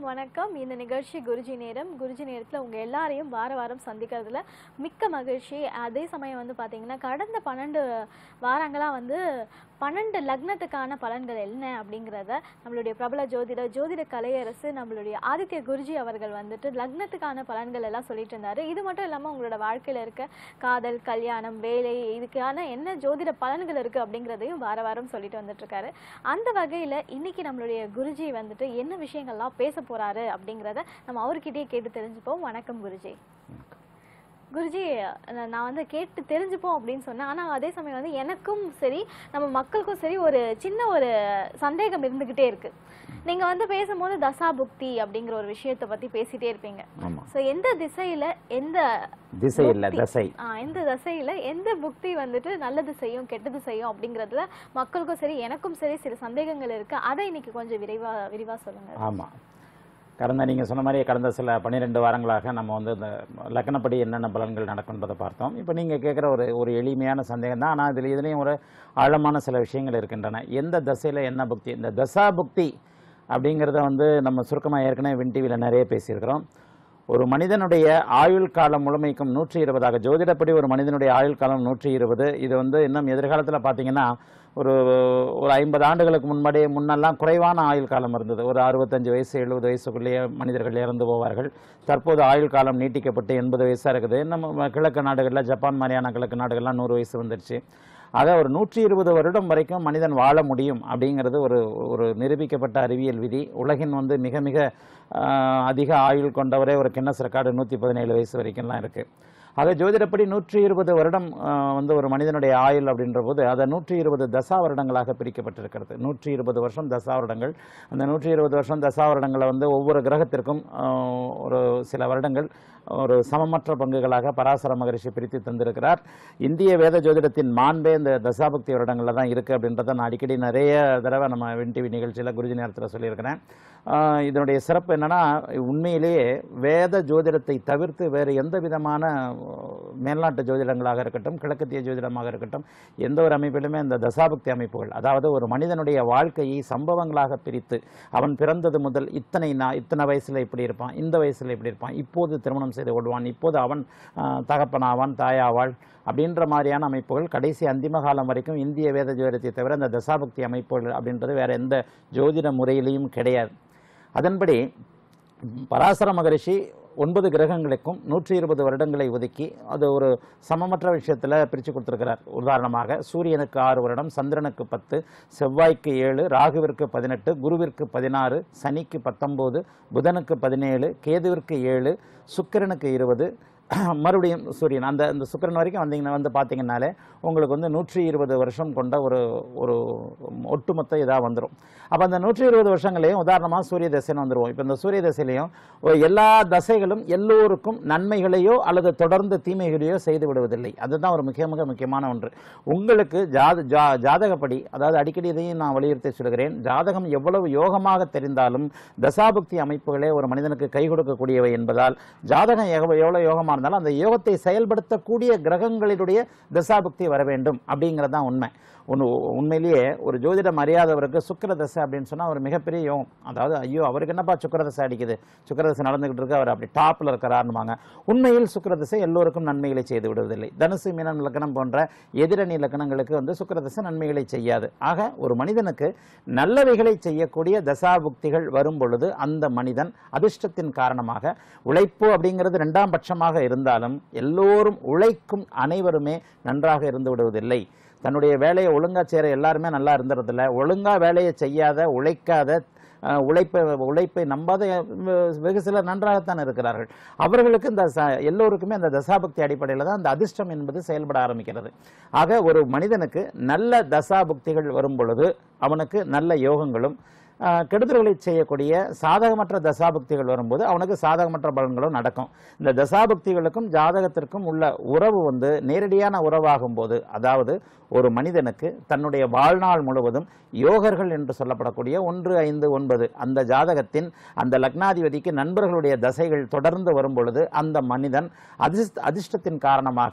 வணக்கம் இந்த நிகழ்ச்சி குருஜி நேரம் குருஜி நேரத்தில் உங்கள் எல்லாரையும் வார வாரம் சந்திக்கிறதுல மிக்க மகிழ்ச்சி அதே சமயம் வந்து பார்த்தீங்கன்னா கடந்த பன்னெண்டு வாரங்களாக வந்து பன்னெண்டு லக்னத்துக்கான பலன்கள் என்ன அப்படிங்கிறத நம்மளுடைய பிரபல ஜோதிடர் ஜோதிட கலையரசு நம்மளுடைய ஆதித்ய குருஜி அவர்கள் வந்துட்டு லக்னத்துக்கான பலன்கள் எல்லாம் சொல்லிட்டு இருந்தாரு இது மட்டும் இல்லாமல் உங்களோட வாழ்க்கையில் இருக்க காதல் கல்யாணம் வேலை இதுக்கான என்ன ஜோதிட பலன்கள் இருக்குது அப்படிங்கிறதையும் வார வாரம் சொல்லிட்டு வந்துட்டு இருக்காரு அந்த வகையில் இன்னைக்கு நம்மளுடைய குருஜி வந்துட்டு என்ன விஷயங்கள்லாம் பேச போறாரு அப்படிங்கிறத நம்ம அவர்கிட்டயே கேட்டு தெரிஞ்சுப்போம் வணக்கம் குருஜி குருஜி நான் நான் வந்து கேட்டு தெரிஞ்சுப்போம் அப்படின்னு சொன்னேன் ஆனால் அதே சமயம் வந்து எனக்கும் சரி நம்ம மக்களுக்கும் சரி ஒரு சின்ன ஒரு சந்தேகம் இருந்துக்கிட்டே இருக்கு நீங்க வந்து பேசும்போது தசாபுக்தி அப்படிங்கிற ஒரு விஷயத்தை பத்தி பேசிட்டே இருப்பீங்க ஆமா ஸோ எந்த திசையில எந்த திசை இல்ல புக்தி. தசை ஆ, எந்த திசையில எந்த புக்தி வந்துட்டு நல்லது செய்யும் கெட்டது செய்யும் அப்படிங்கிறதுல மக்களுக்கும் சரி எனக்கும் சரி சில சந்தேகங்கள் இருக்கு அதை இன்னைக்கு கொஞ்சம் விரைவா விரிவா சொல்லுங்க ஆமா கடந்த நீங்க சொன்ன மாதிரி கடந்த சில பன்னிரெண்டு வாரங்களாக நம்ம வந்து இந்த லக்னப்படி என்னென்ன பலன்கள் நடக்குன்றதை பார்த்தோம் இப்போ நீங்க கேட்குற ஒரு ஒரு எளிமையான சந்தேகம் தான் ஆனால் இதில் இதுலேயும் ஒரு ஆழமான சில விஷயங்கள் இருக்கின்றன எந்த தசையில என்ன புக்தி இந்த தசா புக்தி அப்படிங்கிறத வந்து நம்ம சுருக்கமாக ஏற்கனவே வின் டிவியில் நிறைய பேசியிருக்கிறோம் ஒரு மனிதனுடைய ஆயுள் காலம் முழுமைக்கும் நூற்றி இருபதாக ஜோதிடப்படி ஒரு மனிதனுடைய ஆயுள் காலம் நூற்றி இருபது இது வந்து இன்னும் எதிர்காலத்தில் பார்த்தீங்கன்னா ஒரு ஒரு ஐம்பது ஆண்டுகளுக்கு முன்னாடி முன்னெல்லாம் குறைவான ஆயுள் காலம் இருந்தது ஒரு அறுபத்தஞ்சு வயசு எழுபது வயசுக்குள்ளேயே மனிதர்கள் இறந்து போவார்கள் தற்போது ஆயுள் காலம் நீட்டிக்கப்பட்டு எண்பது வயசாக இருக்குது நம்ம கிழக்கு நாடுகளில் ஜப்பான் மாதிரியான கிழக்கு நாடுகள்லாம் நூறு வயசு வந்துருச்சு ஆக ஒரு நூற்றி இருபது வருடம் வரைக்கும் மனிதன் வாழ முடியும் அப்படிங்கிறது ஒரு ஒரு நிரூபிக்கப்பட்ட அறிவியல் விதி உலகின் வந்து மிக மிக ஆஹ், அதிக ஆயுள் கொண்டவரே ஒரு கின்னஸ் ரெக்கார்டு நூற்றி பதினேழு வயசு வரைக்கும்லாம் இருக்குது ஆக ஜோதிடப்படி நூற்றி இருபது வருடம் ஆஹ், வந்து ஒரு மனிதனுடைய ஆயுள் அப்படின்ற போது அதை நூற்றி இருபது தசா வருடங்களாக பிரிக்கப்பட்டிருக்கிறது நூற்றி இருபது வருஷம் தசா வருடங்கள் அந்த நூற்றி இருபது வருஷம் தசா வருடங்களை வந்து ஒவ்வொரு கிரகத்திற்கும் ஆஹ், ஒரு சில வருடங்கள் ஒரு சமமற்ற பங்குகளாக பராசர மகரிஷி பிரித்து தந்திருக்கிறார் இந்திய வேத ஜோதிடத்தின் மாண்பே இந்த தசாபக்தி வருடங்களில் தான் இருக்குது அப்படின்றத நான் அடிக்கடி நிறைய தடவை நம்ம வின் டிவி நிகழ்ச்சியில் குருஜி நேரத்தில் சொல்லியிருக்கிறேன் ஆஹ் இதனுடைய சிறப்பு என்னன்னா உண்மையிலேயே வேத ஜோதிடத்தை தவிர்த்து வேறு எந்த விதமான ஆஹ், மேல்நாட்டு ஜோதிடங்களாக இருக்கட்டும் கிழக்கத்திய ஜோதிடமாக இருக்கட்டும் எந்த ஒரு அமைப்பிலுமே இந்த தசாபக்தி அமைப்புகள் அதாவது ஒரு மனிதனுடைய வாழ்க்கையை சம்பவங்களாக பிரித்து அவன் பிறந்தது முதல் இத்தனை நா இத்தனை வயசுல இப்படி இருப்பான் இந்த வயசுல இப்படி இருப்பான் இப்போது திருமணம் செய்து கொள்வான் இப்போது அவன் ஆஹ், தகப்பனாவான் தாயாவாள் அப்படின்ற மாதிரியான அமைப்புகள் கடைசி அந்திம காலம் வரைக்கும் இந்திய வேத ஜோதிடத்தை தவிர இந்த தசாபக்தி அமைப்புகள் அப்படின்றது வேற எந்த ஜோதிட முறையிலையும் கிடையாது அதன்படி பராசர மகரிஷி ஒன்பது கிரகங்களுக்கும் நூற்றி இருபது வருடங்களை ஒதுக்கி அது ஒரு சமமற்ற விஷயத்தில் பிரித்து கொடுத்துருக்கிறார் உதாரணமாக சூரியனுக்கு ஆறு வருடம் சந்திரனுக்கு பத்து செவ்வாய்க்கு ஏழு ராகுவிற்கு பதினெட்டு குருவிற்கு பதினாறு சனிக்கு பத்தொம்போது புதனுக்கு பதினேழு கேதுவிற்கு ஏழு சுக்கிரனுக்கு இருபது மறுபடியும் சூரியன் அந்த அந்த சுக்கிரன் வரைக்கும் வந்தீங்கன்னா வந்து பார்த்தீங்கன்னாலே உங்களுக்கு வந்து நூற்றி இருபது வருஷம் கொண்ட ஒரு ஒரு ஒட்டுமொத்த இதாக வந்துடும் அப்போ அந்த நூற்றி இருபது வருஷங்களையும் உதாரணமாக சூரிய தசைன்னு வந்துருவோம் இப்போ இந்த சூரிய தசையிலையும் ஒரு எல்லா தசைகளும் எல்லோருக்கும் நன்மைகளையோ அல்லது தொடர்ந்து தீமைகளையோ செய்து விடுவதில்லை அதுதான் ஒரு மிக மிக முக்கியமான ஒன்று உங்களுக்கு ஜாத ஜா ஜாதகப்படி அதாவது அடிக்கடி இதையும் நான் வலியுறுத்தி சொல்கிறேன் ஜாதகம் எவ்வளவு யோகமாக தெரிந்தாலும் தசாபுக்தி அமைப்புகளே ஒரு மனிதனுக்கு கை கொடுக்கக்கூடியவை என்பதால் ஜாதகம் எவ்வளவு எவ்வளவு யோகமாக இருந்தாலும் அந்த யோகத்தை செயல்படுத்தக்கூடிய கிரகங்களினுடைய தசாபுக்தி வர வேண்டும் அப்படிங்கிறது தான் உண்மை ஒன்று உண்மையிலேயே ஒரு ஜோதிடம் அறியாதவருக்கு சுக்கிர தசை அப்படின்னு சொன்னால் ஒரு மிகப்பெரிய யோகம் அதாவது ஐயோ அவருக்கு என்னப்பா சுக்கிர தசை அடிக்குது சுக்கிர தசை நடந்துகிட்டு இருக்கு அவர் அப்படி டாப்பில் இருக்கிறாருன்னுவாங்க உண்மையில் சுக்கிர தசை எல்லோருக்கும் நன்மைகளை செய்து விடுவதில்லை தனுசு மீனம் லக்கணம் போன்ற எதிரணி லக்கணங்களுக்கு வந்து சுக்கிர தசை நன்மைகளை செய்யாது ஆக ஒரு மனிதனுக்கு நல்லவைகளை செய்யக்கூடிய தசாபுக்திகள் வரும் பொழுது அந்த மனிதன் அதிர்ஷ்டத்தின் காரணமாக உழைப்பு அப்படிங்கிறது இரண்டாம் பட்சமாக இருந்தாலும் எல்லோரும் உழைக்கும் அனைவருமே நன்றாக இருந்து விடுவதில்லை தன்னுடைய வேலையை ஒழுங்கா செய்கிற எல்லாருமே நல்லா இருந்துறதில்ல ஒழுங்கா வேலையை செய்யாத உழைக்காத அஹ், உழைப்பை உழைப்பை நம்பாத அஹ், வெகு சிலர் நன்றாகத்தான் இருக்கிறார்கள் அவர்களுக்கு இந்த ச- எல்லோருக்குமே அந்த தசாபக்தி அடிப்படையில் தான் அந்த அதிர்ஷ்டம் என்பது செயல்பட ஆரம்பிக்கிறது ஆக ஒரு மனிதனுக்கு நல்ல தசாபுக்திகள் வரும் பொழுது அவனுக்கு நல்ல யோகங்களும் ஆஹ், கெடுதல்களை செய்யக்கூடிய சாதகமற்ற தசாபக்திகள் வரும்போது அவனுக்கு சாதகமற்ற பலன்களும் நடக்கும் இந்த தசாபக்திகளுக்கும் ஜாதகத்திற்கும் உள்ள உறவு வந்து நேரடியான உறவாகும் போது அதாவது ஒரு மனிதனுக்கு தன்னுடைய வாழ்நாள் முழுவதும் யோகர்கள் என்று சொல்லப்படக்கூடிய ஒன்று ஐந்து ஒன்பது அந்த ஜாதகத்தின் அந்த லக்னாதிபதிக்கு நண்பர்களுடைய தசைகள் தொடர்ந்து வரும் பொழுது அந்த மனிதன் அதிர்ஷ்ட அதிர்ஷ்டத்தின் காரணமாக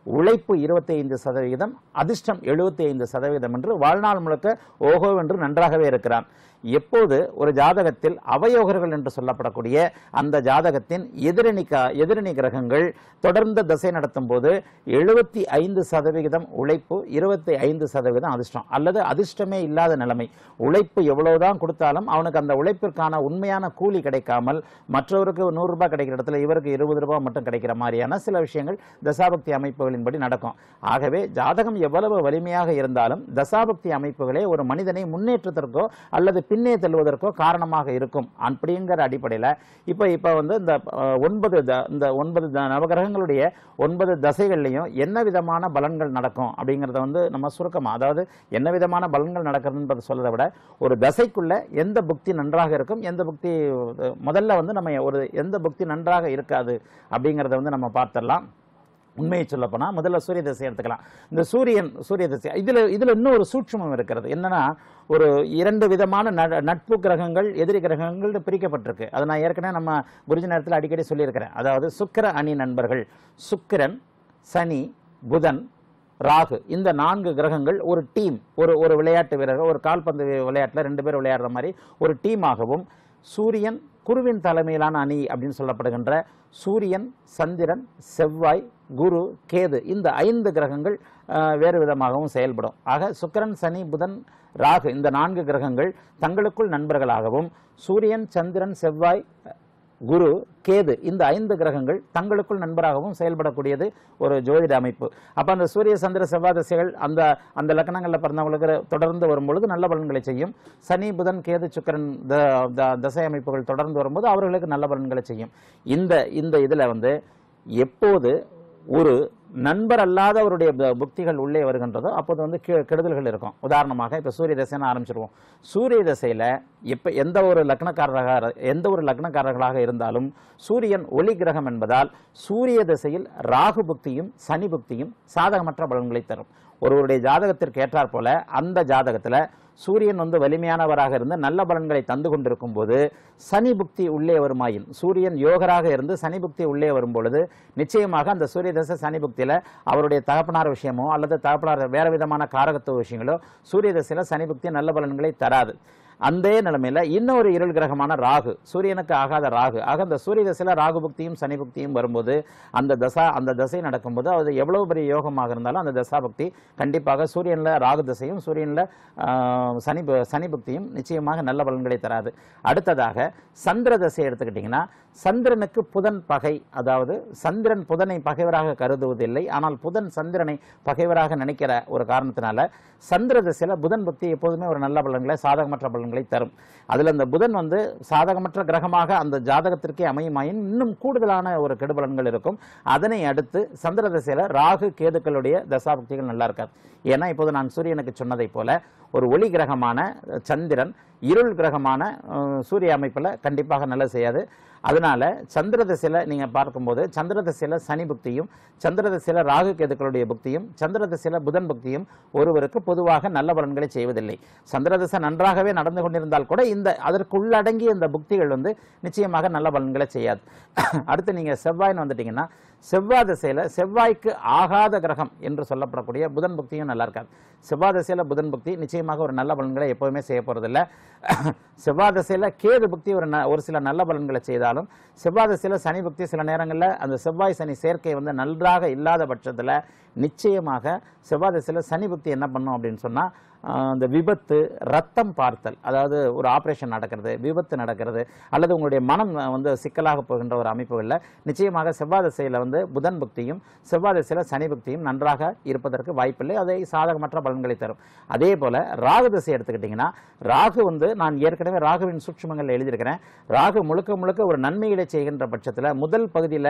உழைப்பு இருபத்தி ஐந்து சதவிகிதம் அதிர்ஷ்டம் எழுபத்தி ஐந்து சதவீதம் என்று வாழ்நாள் முழுக்க ஓஹோ என்று நன்றாகவே இருக்கிறான் எப்போது ஒரு ஜாதகத்தில் அவயோகர்கள் என்று சொல்லப்படக்கூடிய அந்த ஜாதகத்தின் எதிரணி க- எதிரணி கிரகங்கள் தொடர்ந்து திசை நடத்தும் போது எழுபத்தி ஐந்து சதவிகிதம் உழைப்பு இருபத்தி ஐந்து சதவீதம் அதிர்ஷ்டம் அல்லது அதிர்ஷ்டமே இல்லாத நிலைமை உழைப்பு எவ்வளவுதான் கொடுத்தாலும் அவனுக்கு அந்த உழைப்பிற்கான உண்மையான கூலி கிடைக்காமல் மற்றவருக்கு நூறு ரூபாய் கிடைக்கிற இடத்துல இவருக்கு இருபது ரூபாய் மட்டும் கிடைக்கிற மாதிரியான சில விஷயங்கள் தசாபக்தி அமைப்புகளின்படி நடக்கும் ஆகவே ஜாதகம் எவ்வளவு வலிமையாக இருந்தாலும் தசாபக்தி அமைப்புகளே ஒரு மனிதனை முன்னேற்றத்திற்கோ அல்லது பின்னே செல்வதற்கோ காரணமாக இருக்கும் அப்படிங்கிற அடிப்படையில் இப்போ இப்போ வந்து இந்த அஹ், ஒன்பது த- இந்த ஒன்பது த- நவகிரகங்களுடைய ஒன்பது தசைகள்லையும் என்ன விதமான பலன்கள் நடக்கும் அப்படிங்கிறத வந்து நம்ம சுருக்கமா அதாவது என்ன விதமான பலன்கள் நடக்கிறதுன்றதை சொல்றதை விட ஒரு தசைக்குள்ள எந்த புக்தி நன்றாக இருக்கும் எந்த புக்தி அஹ், முதல்ல வந்து நம்ம ஒரு எந்த புக்தி நன்றாக இருக்காது அப்படிங்கிறத வந்து நம்ம பார்த்துடலாம் உண்மையை சொல்ல போனா முதல்ல சூரிய தசை எடுத்துக்கலாம் இந்த சூரியன் சூரிய தசை இதுல இதுல இன்னும் ஒரு சூட்சுமம் இருக்கிறது என்னன்னா ஒரு இரண்டு விதமான ந- நட்பு கிரகங்கள் எதிரி கிரகங்கள் பிரிக்கப்பட்டிருக்கு அதை நான் ஏற்கனவே நம்ம குருஜி நேரத்தில் அடிக்கடி சொல்லியிருக்கிறேன் அதாவது சுக்கிர அணி நண்பர்கள் சுக்கிரன் சனி புதன் ராகு இந்த நான்கு கிரகங்கள் ஒரு டீம் ஒரு ஒரு விளையாட்டு வீரர்கள் ஒரு கால்பந்து விளையாட்டில் ரெண்டு பேர் விளையாடுற மாதிரி ஒரு டீமாகவும் சூரியன் குருவின் தலைமையிலான அணி அப்படின்னு சொல்லப்படுகின்ற சூரியன் சந்திரன் செவ்வாய் குரு கேது இந்த ஐந்து கிரகங்கள் அஹ், வேறு விதமாகவும் செயல்படும் ஆக சுக்கிரன் சனி புதன் ராகு இந்த நான்கு கிரகங்கள் தங்களுக்குள் நண்பர்களாகவும் சூரியன் சந்திரன் செவ்வாய் குரு கேது இந்த ஐந்து கிரகங்கள் தங்களுக்குள் நண்பராகவும் செயல்படக்கூடியது ஒரு ஜோதிட அமைப்பு அப்ப அந்த சூரிய சந்திர செவ்வாய் திசைகள் அந்த அந்த லக்னங்களில் பிறந்தவங்களுக்கு தொடர்ந்து வரும்பொழுது நல்ல பலன்களை செய்யும் சனி புதன் கேது சுக்கிரன் த- த- தசை அமைப்புகள் தொடர்ந்து வரும்போது அவர்களுக்கு நல்ல பலன்களை செய்யும் இந்த இந்த இதுல வந்து எப்போது ஒரு நண்பர் அல்லாதவருடைய ப- புக்திகள் உள்ளே வருகின்றதோ அப்போது வந்து கெ- கெடுதல்கள் இருக்கும் உதாரணமாக இப்போ சூரிய தசைன்னு ஆரம்பிச்சிருவோம் சூரிய தசையில எப்ப எந்த ஒரு லக்னக்காரராக எந்த ஒரு லக்னக்காரர்களாக இருந்தாலும் சூரியன் ஒளி கிரகம் என்பதால் சூரிய திசையில் ராகு புக்தியும் சனி புக்தியும் சாதகமற்ற பலன்களை தரும் ஒருவருடைய ஜாதகத்திற்கு ஏற்றாற் போல அந்த ஜாதகத்துல சூரியன் வந்து வலிமையானவராக இருந்து நல்ல பலன்களை தந்து கொண்டிருக்கும் போது சனி புக்தி உள்ளே வருமாயின் சூரியன் யோகராக இருந்து சனி புக்தி உள்ளே வரும் பொழுது நிச்சயமாக அந்த சூரிய தசை சனி புக்தியில அவருடைய தகப்பனார் விஷயமோ அல்லது தகப்பனார் வேற விதமான காரகத்துவ விஷயங்களோ சூரிய தசையில சனி புக்தி நல்ல பலன்களை தராது அந்த நிலைமையில இன்னொரு இருள் கிரகமான ராகு சூரியனுக்கு ஆகாத ராகு ஆக அந்த சூரிய தசையில ராகு புக்தியும் சனி புக்தியும் வரும்போது அந்த தசா அந்த தசை நடக்கும்போது அது எவ்வளவு பெரிய யோகமாக இருந்தாலும் அந்த தசா புக்தி கண்டிப்பாக சூரியன்ல ராகு தசையும் சூரியன்ல ஆஹ், சனி பு- சனி புக்தியும் நிச்சயமாக நல்ல பலன்களை தராது அடுத்ததாக சந்திர தசை எடுத்துக்கிட்டிங்கன்னா சந்திரனுக்கு புதன் பகை அதாவது சந்திரன் புதனை பகைவராக கருதுவதில்லை ஆனால் புதன் சந்திரனை பகைவராக நினைக்கிற ஒரு காரணத்தினால சந்திர திசையில புதன் புக்தி எப்போதுமே ஒரு நல்ல பலன்களை சாதகமற்ற பலன்களை தரும் அதுல இந்த புதன் வந்து சாதகமற்ற கிரகமாக அந்த ஜாதகத்திற்கே அமையுமாயின் இன்னும் கூடுதலான ஒரு கெடுபலன்கள் இருக்கும் அதனை அடுத்து சந்திர திசையில ராகு கேதுக்களுடைய தசாபக்திகள் நல்லா இருக்காது ஏன்னா இப்போது நான் சூரியனுக்கு சொன்னதை போல ஒரு ஒளி கிரகமான சந்திரன் இருள் கிரகமான அஹ், சூரிய அமைப்புல கண்டிப்பாக நல்லது செய்யாது அதனால சந்திர திசையில நீங்க பார்க்கும்போது சந்திர திசையில சனி புக்தியும் சந்திர திசையில ராகு கேதுக்களுடைய புக்தியும் சந்திர திசையில புதன் புக்தியும் ஒருவருக்கு பொதுவாக நல்ல பலன்களை செய்வதில்லை சந்திர திசை நன்றாகவே நடந்து கொண்டிருந்தால் கூட இந்த அதற்கு உள்ளடங்கிய இந்த புக்திகள் வந்து நிச்சயமாக நல்ல பலன்களை செய்யாது அடுத்து நீங்க செவ்வாய்னு வந்துட்டீங்கன்னா செவ்வாய் திசையில செவ்வாய்க்கு ஆகாத கிரகம் என்று சொல்லப்படக்கூடிய புதன் புக்தியும் நல்லா இருக்காது செவ்வாய் திசையில புதன் புக்தி நிச்சயமாக ஒரு நல்ல பலன்களை எப்பவுமே செய்ய போறதில்ல செவ்வாய் திசையில கேது புக்தி ஒரு ந- ஒரு சில நல்ல பலன்களை செய்தாலும் செவ்வாய் திசையில சனி புக்தி சில நேரங்களில் அந்த செவ்வாய் சனி சேர்க்கை வந்து நன்றாக இல்லாத பட்சத்துல நிச்சயமாக செவ்வாய் திசையில சனி புக்தி என்ன பண்ணும் அப்படின்னு சொன்னா ஆஹ், இந்த விபத்து ரத்தம் பார்த்தல் அதாவது ஒரு ஆபரேஷன் நடக்கிறது விபத்து நடக்கிறது அல்லது உங்களுடைய மனம் அஹ், வந்து சிக்கலாக போகின்ற ஒரு அமைப்புகளில் நிச்சயமாக செவ்வாய் திசையில வந்து புதன் புக்தியும் செவ்வாய் திசையில சனி புக்தியும் நன்றாக இருப்பதற்கு வாய்ப்பில்லை அதை சாதகமற்ற பலன்களை தரும் அதே போல ராகு திசை எடுத்துக்கிட்டிங்கன்னா ராகு வந்து நான் ஏற்கனவே ராகுவின் சூட்சுமங்கள் எழுதியிருக்கிறேன் ராகு முழுக்க முழுக்க ஒரு நன்மைகளை செய்கின்ற பட்சத்தில் முதல் பகுதியில்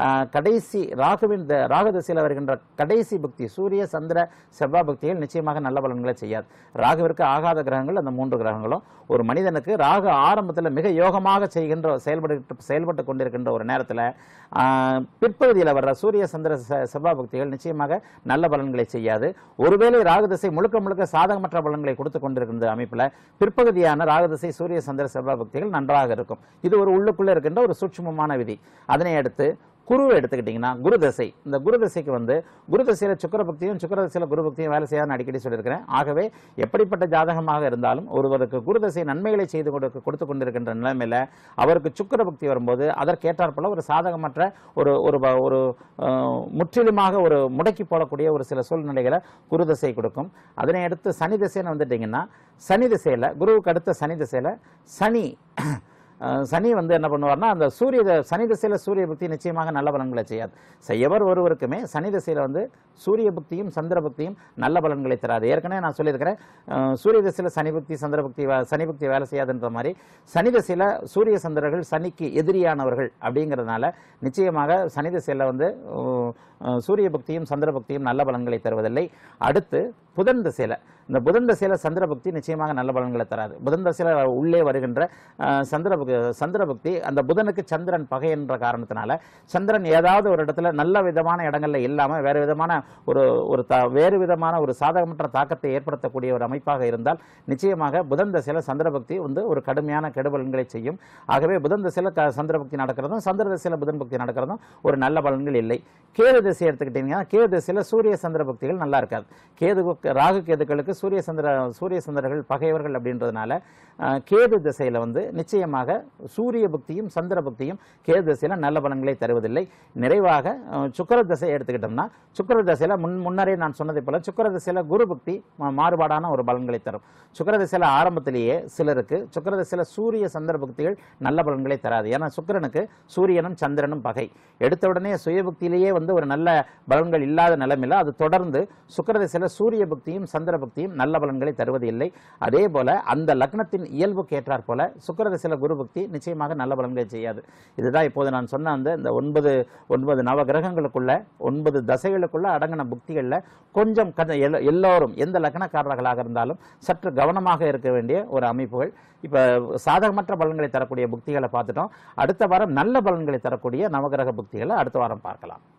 கடைசி ராகுவின் த- ராகு திசையில் வருகின்ற கடைசி புக்தி சூரிய சந்திர செவ்வாய் புக்திகள் நிச்சயமாக நல்ல பலன்களை செய்யாது ராகுவிற்கு ஆகாத கிரகங்கள் அந்த மூன்று கிரகங்களும் ஒரு மனிதனுக்கு ராகு ஆரம்பத்தில் மிக யோகமாக செய்கின்ற செயல்பட்டு செயல்பட்டு கொண்டிருக்கின்ற ஒரு நேரத்தில் பிற்பகுதியில் வர்ற சூரிய சந்திர செ- செவ்வாய் புக்திகள் நிச்சயமாக நல்ல பலன்களை செய்யாது ஒருவேளை ராகு திசை முழுக்க முழுக்க சாதகமற்ற பலன்களை கொடுத்து கொண்டிருக்கின்ற அமைப்பில் பிற்பகுதியான ராகு திசை சூரிய சந்திர செவ்வாய் புக்திகள் நன்றாக இருக்கும் இது ஒரு உள்ளுக்குள்ளே இருக்கின்ற ஒரு சூட்சுமமான விதி அதனை அடுத்து குருவை எடுத்துக்கிட்டிங்கன்னா குரு தசை இந்த குரு தசைக்கு வந்து குரு தசையில் சுக்கர பக்தியும் சுக்கர தசையில் குரு பக்தியும் வேலை செய்யாதுன்னு அடிக்கடி சொல்லியிருக்கிறேன் ஆகவே எப்படிப்பட்ட ஜாதகமாக இருந்தாலும் ஒருவருக்கு குரு தசை நன்மைகளை செய்து கொடுக்க கொடுத்து கொண்டிருக்கின்ற நிலைமையில அவருக்கு சுக்கர பக்தி வரும்போது அதற்கேற்றாற்போல ஒரு சாதகமற்ற ஒரு ஒரு ப- ஒரு அஹ், முற்றிலுமாக ஒரு முடக்கி போடக்கூடிய ஒரு சில சூழ்நிலைகளை குரு தசை கொடுக்கும் அதனை அடுத்து சனி திசைன்னு வந்துட்டீங்கன்னா சனி திசையில் குருவுக்கு அடுத்த சனி திசையில் சனி அஹ், சனி வந்து என்ன பண்ணுவார்னா அந்த சூரிய த- சனி திசையில் சூரிய புக்தி நிச்சயமாக நல்ல பலன்களை செய்யாது செய்யவர் ஒருவருக்குமே சனி திசையில் வந்து சூரிய புக்தியும் சந்திர புக்தியும் நல்ல பலன்களை தராது ஏற்கனவே நான் சொல்லியிருக்கிறேன் அஹ், சூரிய திசையில் சனி புக்தி சந்திர புக்தி வே- சனி புக்தி வேலை செய்யாதுன்ற மாதிரி சனி திசையில் சூரிய சந்திரர்கள் சனிக்கு எதிரியானவர்கள் அப்படிங்கிறதுனால நிச்சயமாக சனி திசையில் வந்து அஹ், அஹ், சூரிய பக்தியும் சந்திர பக்தியும் நல்ல பலன்களை தருவதில்லை அடுத்து புதன் திசையில் இந்த புதன் திசையில் சந்திர பக்தி நிச்சயமாக நல்ல பலன்களை தராது புதன் திசையில் உள்ளே வருகின்ற அஹ், சந்திர பக்தி சந்திர பக்தி அந்த புதனுக்கு சந்திரன் பகை என்ற காரணத்தினால சந்திரன் ஏதாவது ஒரு இடத்துல நல்ல விதமான இடங்கள்ல இல்லாம வேறு விதமான ஒரு ஒரு த வேறு விதமான ஒரு சாதகமற்ற தாக்கத்தை ஏற்படுத்தக்கூடிய ஒரு அமைப்பாக இருந்தால் நிச்சயமாக புதன் திசையில சந்திர பக்தி வந்து ஒரு கடுமையான கெடுபலன்களை செய்யும் ஆகவே புதன் திசையில க- சந்திர பக்தி நடக்கிறதும் சந்திர திசையில புதன் பக்தி நடக்கிறதும் ஒரு நல்ல பலன்கள் இல்லை கேது திசை எடுத்துக்கிட்டீங்கன்னா கேது திசையில சூரிய சந்திர பக்திகள் நல்லா இருக்காது கேது ராகு கேதுக்களுக்கு சூரிய சந்திர சூரிய சந்திரர்கள் பகைவர்கள் அப்படின்றதுனால அஹ், கேது திசையில வந்து நிச்சயமாக சூரிய பக்தியும் சந்திர பக்தியும் கேது திசையில நல்ல பலன்களை தருவதில்லை நிறைவாக அஹ், சுக்கிர திசை எடுத்துக்கிட்டோம்னா சுக்கிர திசையில முன் முன்னரே நான் சொன்னதை போல சுக்கிர திசையில குரு பக்தி மா- மாறுபாடான ஒரு பலன்களை தரும் சுக்கிர திசையில ஆரம்பத்திலேயே சிலருக்கு சுக்கிர திசையில சூரிய சந்திர பக்திகள் நல்ல பலன்களை தராது ஏன்னா சுக்கிரனுக்கு சூரியனும் சந்திரனும் பகை எடுத்த உடனே சுயபக்தியிலேயே வந்து ஒரு நல்ல பலன்கள் இல்லாத நிலைமையில அது தொடர்ந்து சுக்கிர திசையில சூரிய பக்தியும் சந்திர பக்தியும் நல்ல பலன்களை தருவது இல்லை அதே போல அந்த லக்னத்தின் இயல்புக்கு ஏற்றாற் போல சுக்கிர திசையில குரு பக்தி நிச்சயமாக நல்ல பலன்களை செய்யாது இதுதான் இப்போது நான் சொன்ன அந்த இந்த ஒன்பது ஒன்பது நவ கிரகங்களுக்குள்ள ஒன்பது தசைகளுக்குள்ள அடங்கின புக்திகள்ல கொஞ்சம் கத- எல்ல- எல்லோரும் எந்த லக்னக்காரர்களாக இருந்தாலும் சற்று கவனமாக இருக்க வேண்டிய ஒரு அமைப்புகள் இப்ப சாதகமற்ற பலன்களை தரக்கூடிய புக்திகளை பார்த்துட்டோம் அடுத்த வாரம் நல்ல பலன்களை தரக்கூடிய நவகிரக புக்திகளை அடுத்த வாரம் பார்க்கலாம்